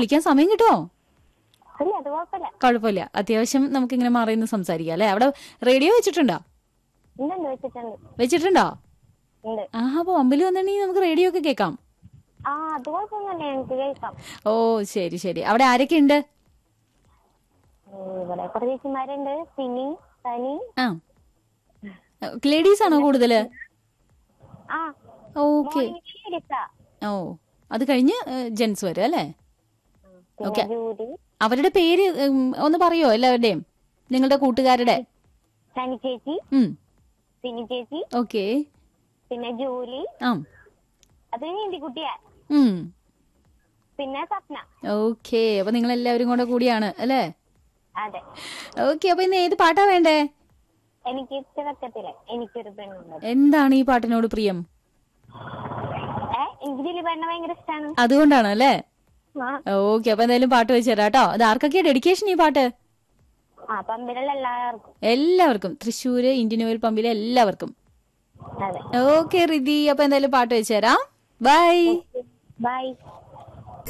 വിളിക്കാൻ സമയം കിട്ടുമോ ഇല്ല അത് കുഴപ്പമില്ല കുഴപ്പമില്ല അത്യാവശ്യം നമുക്കിങ്ങനെ മാറി നിന്ന് സംസാരിക്കാം അല്ലെ അവിടെ റേഡിയോ വെച്ചിട്ടുണ്ടോ ഉണ്ടുണ്ട് വെച്ചിട്ടുണ്ട് വെച്ചിട്ടുണ്ടോ ഉണ്ട് ആ അപ്പൊ പമ്പിൽ വന്നിട്ടുണ്ടെങ്കിൽ നമുക്ക് റേഡിയോ ഒക്കെ കേൾക്കാം ആ അത് കുഴപ്പമൊന്നുമില്ല ഞങ്ങൾക്ക് കേൾക്കാം ഓ ശരി ശരി അവിടെ ആരൊക്കെ ഉണ്ട് ഉം, ഇവിടെ കുറെ ചേച്ചിമാരുണ്ട് സിനി സനി ആ ലേഡീസ് ആണോ കൂടുതല് ആ ഓക്കെ മോർണിംഗിൽ ലിസ. ഓ അത് കഴിഞ്ഞ് ജെൻസ് വരും അല്ലേ പിന്നെ Okay. ജൂലി അവരുടെ പേര് ഉം, ഒന്ന് പറയോ എല്ലാവരുടെയും നിങ്ങളുടെ കൂട്ടുകാരുടെ സനി ചേച്ചി ഉം സിനി ചേച്ചി ഓക്കെ പിന്നെ ജൂലി ആ അത് ഹിന്ദിക്കുട്ടിയാ ഉം പിന്നെ സ്വപ്ന ഓക്കെ അപ്പൊ നിങ്ങൾ എല്ലാവരും കൂടെ കൂടിയാണ് അല്ലേ അതെ ഓക്കെ അപ്പൊ ഇന്ന് ഏത് പാട്ടാ വേണ്ടേ എനിക്ക് ഇഷ്ടക്കത്തില്ല എനിക്കൊരു പെണ്ണുണ്ട് എന്താണ് ഈ പാട്ടിനോട് പ്രിയം ഏ എനിക്ക് ദിലീപ് എണ്ണ ഭയങ്കര ഇഷ്ടമാണ് അതുകൊണ്ടാണ് അല്ലേ ആ ഓക്കെ അപ്പൊ എന്തായാലും പാട്ട് വെച്ച് തരാം കേട്ടോ അത് ആർക്കൊക്കെയാ ഡെഡിക്കേഷൻ ഈ പാട്ട് ആ പമ്പിലുള്ള എല്ലാവർക്കും എല്ലാവർക്കും തൃശ്ശൂര് ഇന്ത്യൻ ഓയിൽ പമ്പിലെ എല്ലാവർക്കും അതെ ഓക്കെ റിതി അപ്പൊ എന്തായാലും പാട്ട് വെച്ച് തരാം ബൈ ബൈ